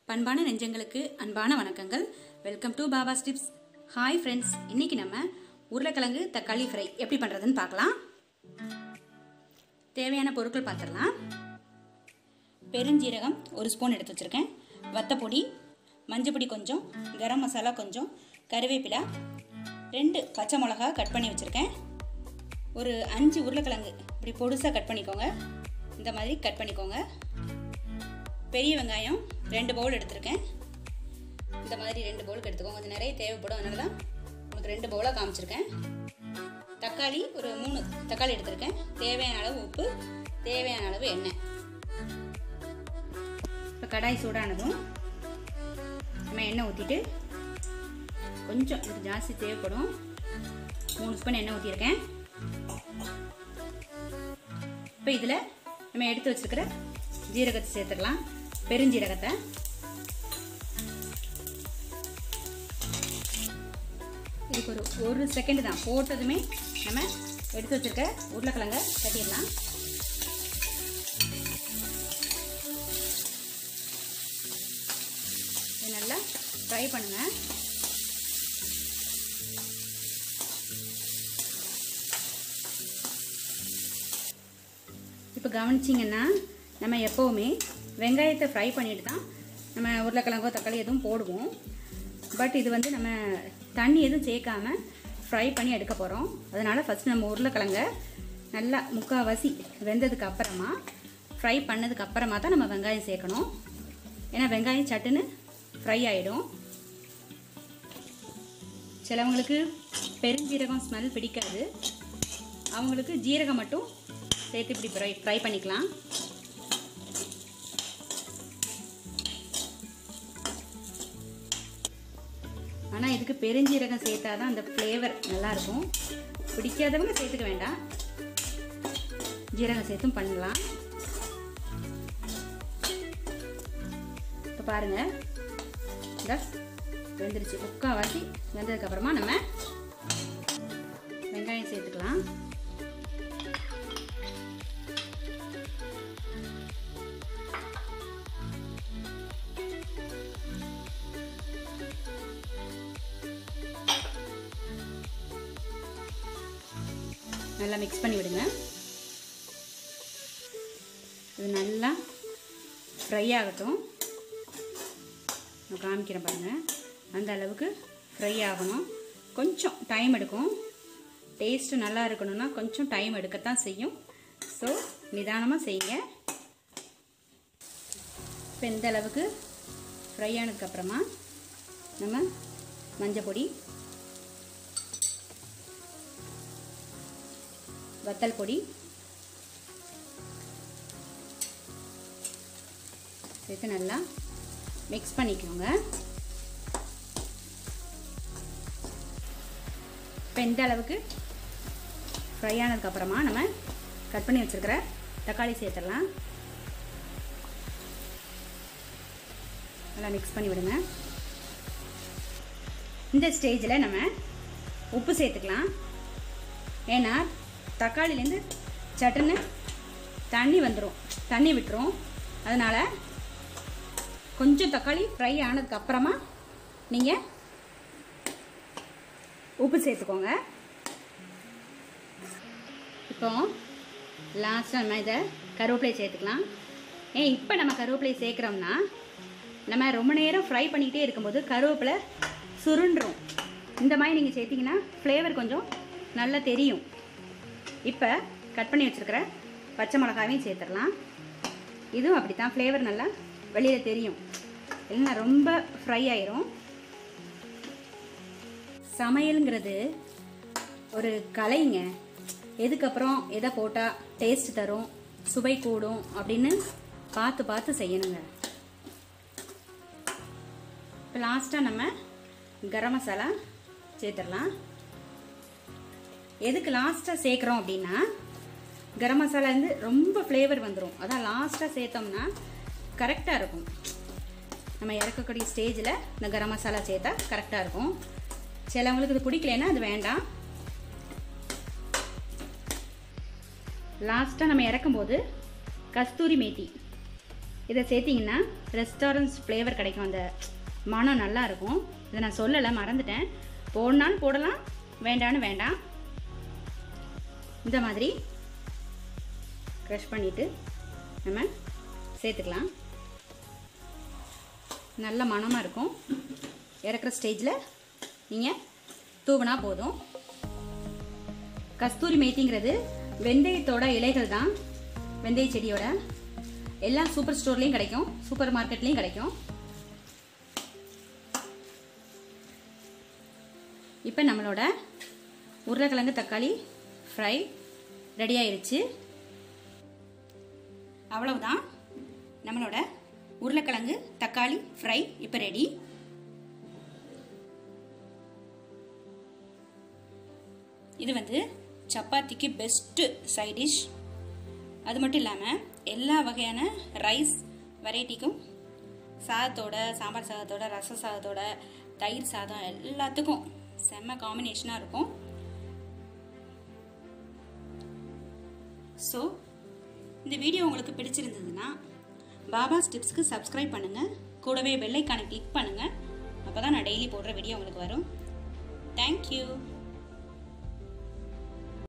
பண்பான நெஞ்சங்களுக்கு அன்பான வணக்கங்கள் welcome to Baba's tips hi friends இன்னைக்கு நம்ம உருளைக்கிழங்கு தக்காளி ஃப்ரை எப்படி பண்ணுறதுன்னு பார்க்கலாம் தேவையான பொருட்கள் பார்த்துடலாம் பெருஞ்சீரகம் ஒரு ஸ்பூன் எடுத்து வச்சுருக்கேன் வத்தப்பொடி மஞ்சப்பொடி கொஞ்சம் கரம் மசாலா கொஞ்சம் கருவேப்பிலை ரெண்டு பச்சை மிளகா கட் பண்ணி வச்சுருக்கேன் ஒரு அஞ்சு உருளைக்கிழங்கு இப்படி பொடுசாக கட் பண்ணிக்கோங்க இந்த மாதிரி கட் பண்ணிக்கோங்க பெரிய வெங்காயம் ரெண்டு பவுல் எடுத்திருக்கேன் இந்த மாதிரி ரெண்டு பவுலுக்கு எடுத்துக்கோங்க கொஞ்சம் நிறைய தேவைப்படும் அதனால தான் உங்களுக்கு ரெண்டு பவுலாக காமிச்சிருக்கேன் தக்காளி ஒரு மூணு தக்காளி எடுத்திருக்கேன் தேவையான அளவு உப்பு தேவையான அளவு எண்ணெய் இப்போ கடாய் சூடானதும் நம்ம எண்ணெய் ஊற்றிட்டு கொஞ்சம் இதுக்கு ஜாஸ்தி தேவைப்படும் மூணு ஸ்பூன் எண்ணெய் ஊற்றிருக்கேன் இப்போ இதில் நம்ம எடுத்து வச்சுருக்கிற ஜீரகத்தை சேர்த்துக்கலாம் பெருஞ்சீரகத்தை இதுக்கு ஒரு ஒரு செகண்ட் தான் போட்டதுமே நம்ம எடுத்து வச்சுருக்க உருளைக்கிழங்க கட்டிடலாம் இது நல்லா ஃப்ரை பண்ணுங்கள் இப்போ கவனிச்சிங்கன்னா நம்ம எப்போவுமே வெங்காயத்தை ஃப்ரை பண்ணிட்டு தான் நம்ம உருளைக்கிழங்கோ தக்காளி எதுவும் போடுவோம் பட் இது வந்து நம்ம தண்ணி எதுவும் சேர்க்காம ஃப்ரை பண்ணி எடுக்க போகிறோம் அதனால் ஃபஸ்ட் நம்ம உருளைக்கிழங்க நல்லா முக்கால்வாசி வெந்ததுக்கு அப்புறமா ஃப்ரை பண்ணதுக்கு அப்புறமா தான் நம்ம வெங்காயம் சேர்க்கணும் ஏன்னா வெங்காயம் சட்டுன்னு ஃப்ரை ஆகிடும் சிலவங்களுக்கு பெருஞ்சீரகம் ஸ்மெல் பிடிக்காது அவங்களுக்கு ஜீரகம் மட்டும் சேர்த்து இப்படி ஃப்ரை ஃப்ரை பண்ணிக்கலாம் ஆனால் இதுக்கு பெருஞ்சீரகம் சேர்த்தா தான் அந்த ஃப்ளேவர் நல்லாயிருக்கும் பிடிக்காதவங்க சேர்த்துக்க வேண்டாம் ஜீரகம் சேர்த்தும் பண்ணலாம் இப்போ பாருங்கள் இந்த வெந்துருச்சு முக்கால்வாசி வெந்ததுக்கப்புறமா நம்ம வெங்காயம் சேர்த்துக்கலாம் நல்லா மிக்ஸ் பண்ணி விடுங்க இது நல்லா ஃப்ரை ஆகட்டும் நான் காமிக்கிறேன் பாருங்கள் அந்த அளவுக்கு ஃப்ரை ஆகணும் கொஞ்சம் டைம் எடுக்கும் டேஸ்ட்டு நல்லா இருக்கணும்னா கொஞ்சம் டைம் எடுக்கத்தான் செய்யும் ஸோ நிதானமாக செய்யுங்க இப்போ இந்த அளவுக்கு ஃப்ரை ஆனதுக்கப்புறமா நம்ம மஞ்சள் பொடி வத்தல் பொடி சேர்த்து நல்லா மிக்ஸ் பண்ணிக்கோங்க இப்போ இந்த அளவுக்கு ஃப்ரை ஆனதுக்கப்புறமா நம்ம கட் பண்ணி வச்சுருக்கிற தக்காளி சேர்த்துடலாம் நல்லா மிக்ஸ் பண்ணி விடுங்க இந்த ஸ்டேஜில் நம்ம உப்பு சேர்த்துக்கலாம் ஏன்னா தக்காளிலேருந்து சட்டுன்னு தண்ணி வந்துடும் தண்ணி விட்டுரும் அதனால் கொஞ்சம் தக்காளி ஃப்ரை ஆனதுக்கு அப்புறமா நீங்கள் உப்பு சேர்த்துக்கோங்க இப்போ லாஸ்ட்டாக நம்ம இதை கருவேப்பிலை சேர்த்துக்கலாம் ஏன் இப்போ நம்ம கருவேப்பிலை சேர்க்குறோம்னா நம்ம ரொம்ப நேரம் ஃப்ரை பண்ணிக்கிட்டே இருக்கும்போது கருவேப்பிலை சுருண்டுரும் இந்த மாதிரி நீங்கள் சேர்த்திங்கன்னா ஃப்ளேவர் கொஞ்சம் நல்லா தெரியும் இப்போ கட் பண்ணி வச்சுருக்கிற பச்சை மிளகாவையும் சேர்த்துடலாம் இதுவும் அப்படி தான் ஃப்ளேவர் நல்லா வெளியில் தெரியும் இல்லைன்னா ரொம்ப ஃப்ரை ஆயிரும் சமையலுங்கிறது ஒரு கலைங்க எதுக்கப்புறம் எதை போட்டால் டேஸ்ட் தரும் சுவை கூடும் அப்படின்னு பார்த்து பார்த்து செய்யணுங்க இப்போ லாஸ்ட்டாக நம்ம கரம் மசாலா சேர்த்துடலாம் எதுக்கு லாஸ்ட்டாக சேர்க்குறோம் அப்படின்னா கரம் மசாலா வந்து ரொம்ப ஃப்ளேவர் வந்துடும் அதான் லாஸ்ட்டாக சேர்த்தோம்னா கரெக்டாக இருக்கும் நம்ம இறக்கக்கூடிய ஸ்டேஜில் இந்த கரம் மசாலா சேர்த்தா கரெக்டாக இருக்கும் சிலவங்களுக்கு இது பிடிக்கலன்னா அது வேண்டாம் லாஸ்ட்டாக நம்ம இறக்கும்போது கஸ்தூரி மேத்தி இதை சேர்த்திங்கன்னா ரெஸ்டாரண்ட்ஸ் ஃப்ளேவர் கிடைக்கும் அந்த மனம் நல்லா இருக்கும் இதை நான் சொல்லலை மறந்துட்டேன் போடனாலும் போடலாம் வேண்டான்னு வேண்டாம் இந்த மாதிரி க்ரஷ் பண்ணிவிட்டு நம்ம சேர்த்துக்கலாம் நல்ல மணமாக இருக்கும் இறக்குற ஸ்டேஜில் நீங்கள் தூவினா போதும் கஸ்தூரி மேத்திங்கிறது வெந்தயத்தோட இலைகள் தான் வெந்தய செடியோட எல்லா சூப்பர் ஸ்டோர்லேயும் கிடைக்கும் சூப்பர் மார்க்கெட்லேயும் கிடைக்கும் இப்போ நம்மளோட உருளைக்கிழங்கு தக்காளி ஃப்ரை ரெடி ஆயிருச்சு அவ்வளவுதான் நம்மளோட உருளைக்கிழங்கு தக்காளி ஃப்ரை இப்போ ரெடி இது வந்து சப்பாத்திக்கு பெஸ்ட்டு சைட் டிஷ் அது மட்டும் இல்லாமல் எல்லா வகையான ரைஸ் வெரைட்டிக்கும் சாதத்தோட சாம்பார் சாதத்தோட ரச சாதத்தோட தயிர் சாதம் எல்லாத்துக்கும் செம்ம காம்பினேஷனாக இருக்கும் ஸோ இந்த வீடியோ உங்களுக்கு பிடிச்சிருந்ததுன்னா பாபா ஸ்டிப்ஸ்க்கு சப்ஸ்கிரைப் பண்ணுங்கள் கூடவே பெல்லைக்கான கிளிக் பண்ணுங்கள் அப்போ தான் நான் டெய்லி போடுற வீடியோ உங்களுக்கு வரும் தேங்க்யூ